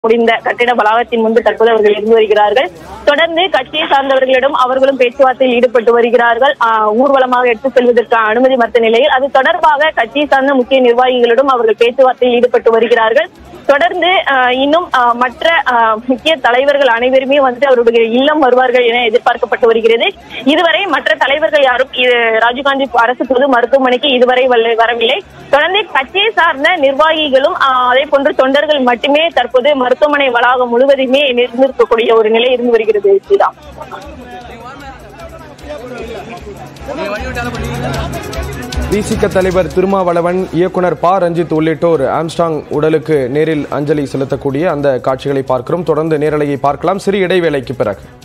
முடிந்த கட்டிட வளாகத்தின் முன்பு தற்போது அவர்கள் இருந்து வருகிறார்கள் தொடர்ந்து கட்சியை சார்ந்தவர்களிடம் அவர்களும் பேச்சுவார்த்தையில் ஈடுபட்டு வருகிறார்கள் ஆஹ் ஊர்வலமாக எடுத்து செல்வதற்கான அனுமதி மறுத்த நிலையில் அது தொடர்பாக கட்சியை சார்ந்த முக்கிய நிர்வாகிகளிடம் அவர்கள் பேச்சுவார்த்தையில் ஈடுபட்டு வருகிறார்கள் தொடர்ந்து ஆஹ் இன்னும் ஆஹ் மற்ற ஆஹ் முக்கிய தலைவர்கள் அனைவருமே வந்து அவருடைய இல்லம் வருவார்கள் என எதிர்பார்க்கப்பட்டு வருகிறது இதுவரை மற்ற தலைவர்கள் யாரும் இது ராஜீவ்காந்தி அரசு பொது மருத்துவமனைக்கு இதுவரை வல்ல- வரவில்லை தொடர்ந்து கட்சியை சார்ந்த நிர்வாகிகளும் ஆஹ் அதே போன்று தொண்டர்கள் மட்டுமே தற்போது மருத்துவமனை வளாகம் முழுவதுமே இருந்திருக்கக்கூடிய ஒரு நிலை இருந்து வருகிறது ஸ்ரீராம் விசிக தலைவர் திருமாவளவன் இயக்குனர் ப ரஞ்சித் உள்ளிட்டோர் ஆம்ஸ்டாங் உடலுக்கு நேரில் அஞ்சலி செலுத்தக்கூடிய அந்த காட்சிகளை பார்க்கிறோம் தொடர்ந்து நேரலையை பார்க்கலாம் சிறு இடைவேளைக்கு பிறகு